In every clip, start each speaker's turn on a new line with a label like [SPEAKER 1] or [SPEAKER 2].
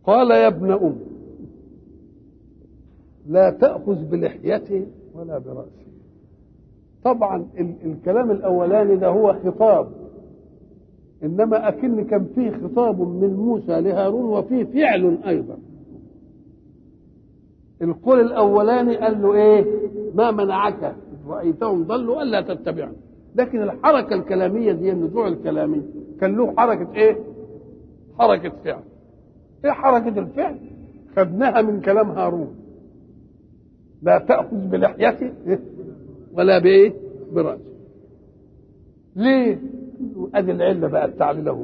[SPEAKER 1] قال يا ابن أم لا تأخذ بلحيته ولا برأسه طبعا ال- الكلام الأولاني ده هو خطاب إنما أكن كان فيه خطاب من موسى لهارون وفيه فعل أيضا القول الأولاني قال له إيه ما منعك إذ رأيتهم ضلوا ألا تتبعني لكن الحركة الكلامية دي النزوع الكلامي كان له حركة إيه حركة فعل إيه حركة الفعل خدناها من كلام هارون لا تأخذ بلحيته ولا بإيه برأسه ليه ادي العله بقى التعليل له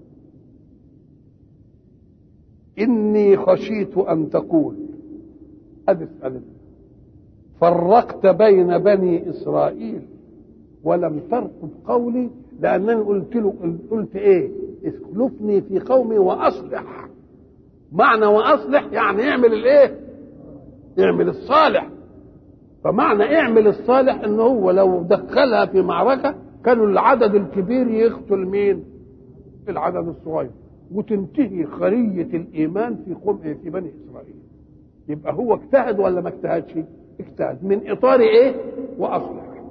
[SPEAKER 1] اني خشيت ان تقول ادي السؤال فرقت بين بني اسرائيل ولم ترقب قولي لانني قلت له قلت ايه اسلفني في قومي واصلح معنى واصلح يعني اعمل الايه اعمل الصالح فمعنى اعمل الصالح ان هو لو دخلها في معركه كانوا العدد الكبير يقتل مين العدد الصغير وتنتهي خرية الإيمان في قوم في بني إسرائيل يبقى هو اجتهد ولا ما اجتهدش اجتهد من إطار إيه وأصلح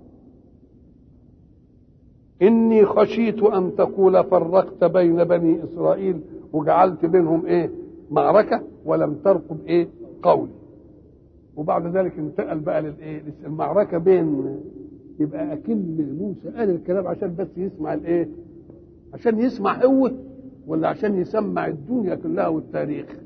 [SPEAKER 1] إني خشيت أن تقول فرقت بين بني إسرائيل وجعلت بينهم إيه معركة ولم ترقب إيه قولي وبعد ذلك انتقل بقى للإيه المعركة بين يبقى اكن موسى قال الكلام عشان بس يسمع الايه عشان يسمع هو ولا عشان يسمع الدنيا كلها والتاريخ